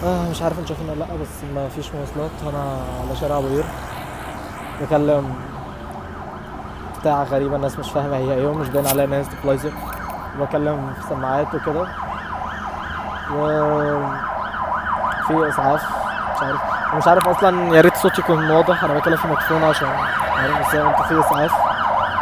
آه مش عارف انت شايفين ولا لا بس ما فيش مواصلات انا على شارع ابو قير بكلم بتاع غريبة الناس مش فاهمة هي ايه ومش باين عليها ناس ستابلايزر بكلم في سماعات وكده و في اسعاف مش عارف مش عارف اصلا يا ريت صوتي يكون واضح انا بتكلم في ميكروفون عشان عارف بس انت في اسعاف ف-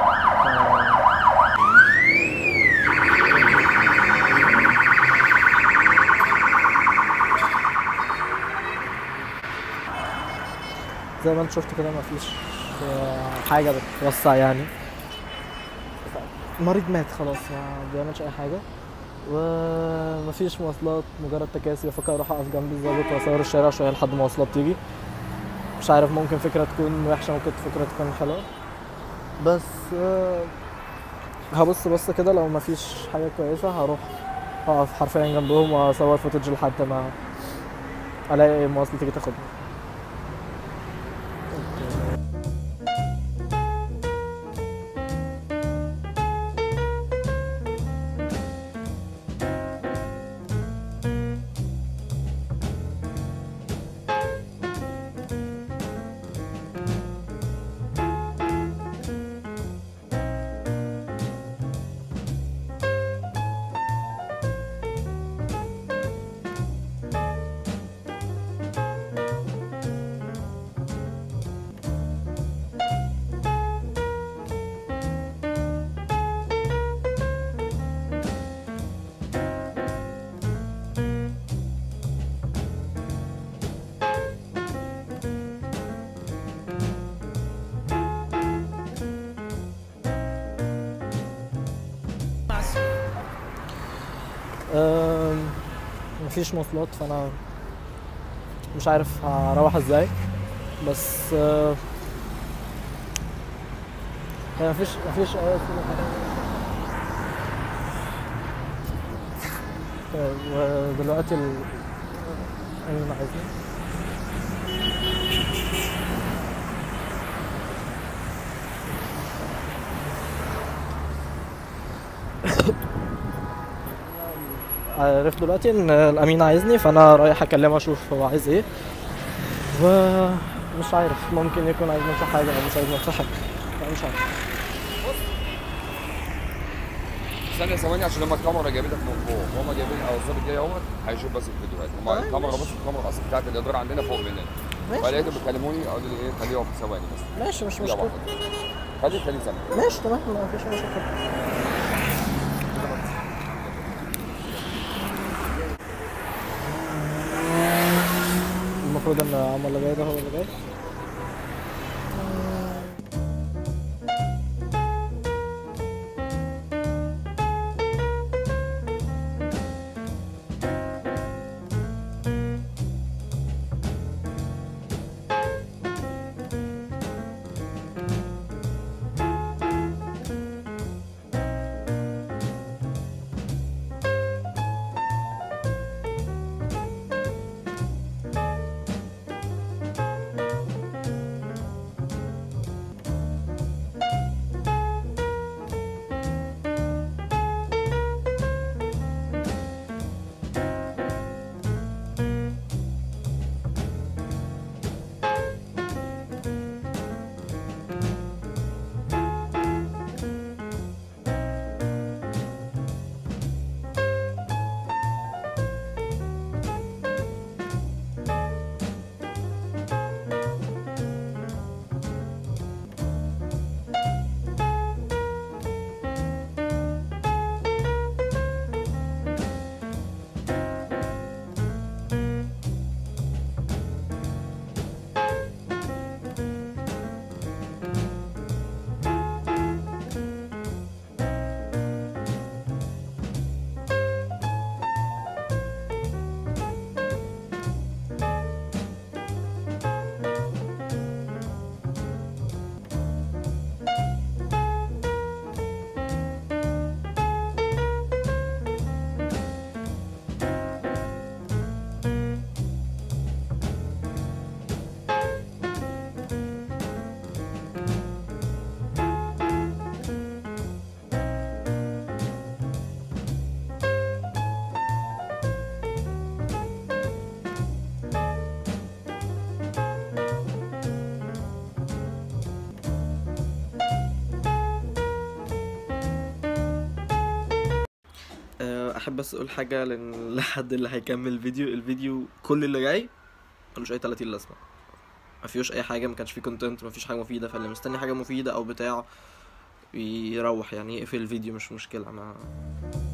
زي ما انت شفت كده مفيش آه، حاجة بتوسع يعني المريض مات خلاص ما بيعملش أي حاجة ومفيش مواصلات مجرد تكاسي بفكر أروح أقف جنب الظابط وأصور الشارع شوية لحد ما مواصلات تيجي مش عارف ممكن فكرة تكون وحشة ممكن فكرة تكون حلوة بس آه، هبص بص كده لو مفيش حاجة كويسة هروح أقف حرفيا جنبهم وأصور فوتج لحد ما ألاقي مواصلة تيجي تاخدني أم، مفيش مواصلات فانا مش عارف هروح ازاي بس أه، هي مفيش مفيش اي وسيلة حاجة. طيب، ودلوقتي ال ايوه عايزين عرفت دلوقتي ان الامين عايزني فانا رايح اكلمه اشوف هو عايز ايه ومش عارف ممكن يكون عايزني في حاجه او مش عايزني في حاجه لا مش عارف ثانية ثواني عشان لما الكاميرا جايبتك من فوق هما جايبين او الظابط جاي اهوت هيشوف بس الفيديوهات هما طيب، الكاميرا ماشي. بس الكاميرا اصلا بتاعت الاداره عندنا فوق مننا ماشي فلقيتهم ماشي. بيكلموني قالوا لي ايه خليه يقف ثواني بس ماشي مش دقيقة مشكله واحدة. خليه خليه ثانية ماشي تمام ما فيش مشكله المفروض ان عمر اللي جاي ده هو اللي جاي واحب بس اقول حاجه لن- لحد اللي هيكمل الفيديو الفيديو كل اللي جاي ملوش اي 30 لازمه ما فيهوش اي حاجه ما كانش فيه كونتنت ما فيش حاجه مفيده فاللي مستني حاجه مفيده او بتاع يروح يعني يقفل الفيديو مش مشكله ما